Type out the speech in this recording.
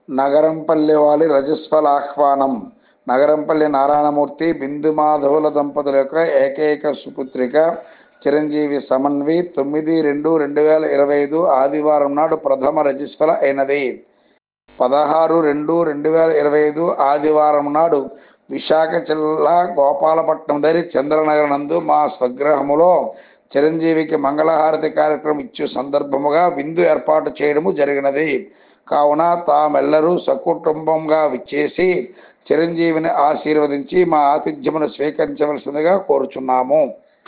నగరంపల్లి వాలి రజస్వల ఆహ్వానం నగరంపల్లి నారాయణమూర్తి బిందు మాధవుల దంపతుల యొక్క ఏకైక సుపుత్రిక చిరంజీవి సమన్వి తొమ్మిది రెండు రెండు వేల ఇరవై ఐదు ఆదివారం నాడు ప్రథమ రజస్వల అయినది పదహారు రెండు రెండు వేల ఇరవై ఐదు ఆదివారం నాడు విశాఖ జిల్లా గోపాలపట్నం దరి చంద్రనగర్ నందు మా స్వగృహములో చిరంజీవికి మంగళహారతి కార్యక్రమం ఇచ్చే సందర్భముగా విందు ఏర్పాటు చేయడము జరిగినది కావున తామెల్లరూ సకుటుంబంగా విచ్చేసి చిరంజీవిని ఆశీర్వదించి మా ఆతిథ్యమును స్వీకరించవలసిందిగా కోరుచున్నాము